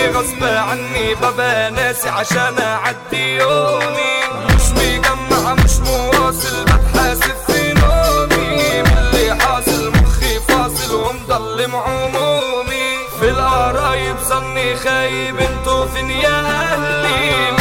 غصب عني بابا ناسي عشان اعدي يومي مش مجمع مش مواصل بتحاسب في نومي من اللي حاصل مخي فاصل ومضلم عمومي في القرايب ظني خايب انتوا فين يا اهلي